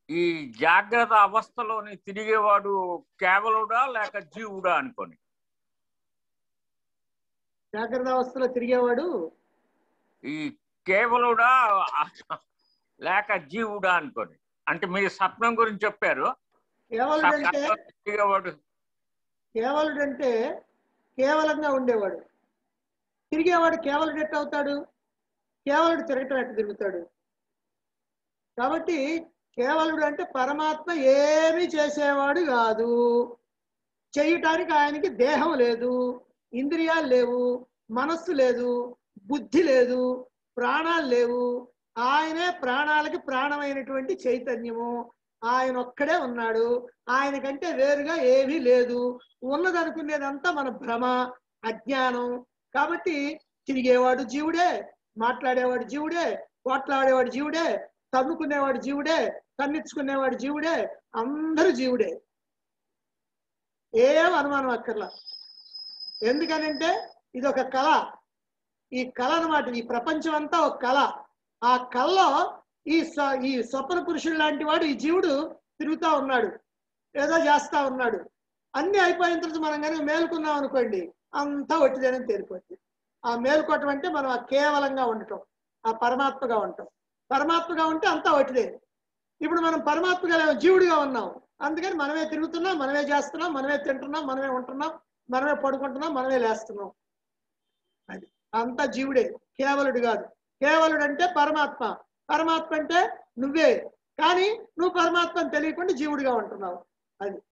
ఈ జాగ్రత్త అవస్థలోని తిరిగేవాడు కేవలుడా లేక జీవుడా అనుకొని జాగ్రత్త అవస్థలో తిరిగేవాడు ఈ కేవలుడా లేక జీవుడా అనుకొని అంటే మీరు స్వప్నం గురించి చెప్పారు కేవలుడు అంటే స్వప్నంలో తిరిగేవాడు కేవలుడు అంటే కేవలంగా ఉండేవాడు తిరిగేవాడు కేవలుడు ఎట్ట అవుతాడు కేవలుడు తిరగటం ఎట్ట తిరుగుతాడు కాబట్టి కేవలుడు అంటే పరమాత్మ ఏమీ చేసేవాడు కాదు చేయటానికి ఆయనకి దేహం లేదు ఇంద్రియాలు లేవు మనస్సు లేదు బుద్ధి లేదు ప్రాణాలు లేవు ఆయనే ప్రాణాలకి ప్రాణమైనటువంటి చైతన్యము ఆయన ఒక్కడే ఉన్నాడు ఆయన కంటే వేరుగా ఏమీ లేదు ఉన్నదనుకునేదంతా మన భ్రమ అజ్ఞానం కాబట్టి తిరిగేవాడు జీవుడే మాట్లాడేవాడు జీవుడే పోట్లాడేవాడు జీవుడే తన్నుకునేవాడు జీవుడే తన్నిచ్చుకునేవాడు జీవుడే అందరూ జీవుడే ఏం అనుమానం అక్కర్లా ఎందుకనంటే ఇది ఒక కళ ఈ కళ అన్నమాట ఈ ప్రపంచం అంతా ఒక కళ ఆ కళలో ఈ స్వ- ఈ స్వప్న పురుషుడు లాంటి వాడు ఈ జీవుడు తిరుగుతా ఉన్నాడు ఏదో చేస్తా ఉన్నాడు అన్ని అయిపోయిన తర్వాత మనం కనుక మేలుకున్నాం అనుకోండి అంతా ఒట్టిదేనని తేలిపోద్ది ఆ మేలుకోవటం అంటే మనం ఆ కేవలంగా ఉండటం ఆ పరమాత్మగా ఉండటం పరమాత్మగా ఉంటే అంతా ఒట్టిదే ఇప్పుడు మనం పరమాత్మగా లేవు జీవుడిగా ఉన్నాం అందుకని మనమే తిరుగుతున్నాం మనమే చేస్తున్నాం మనమే తింటున్నాం మనమే ఉంటున్నాం మనమే పడుకుంటున్నాం మనమే లేస్తున్నాం అది అంతా జీవుడే కేవలుడు కాదు కేవలుడు అంటే పరమాత్మ పరమాత్మ అంటే నువ్వే కానీ నువ్వు పరమాత్మని తెలియకుండా జీవుడిగా ఉంటున్నావు అది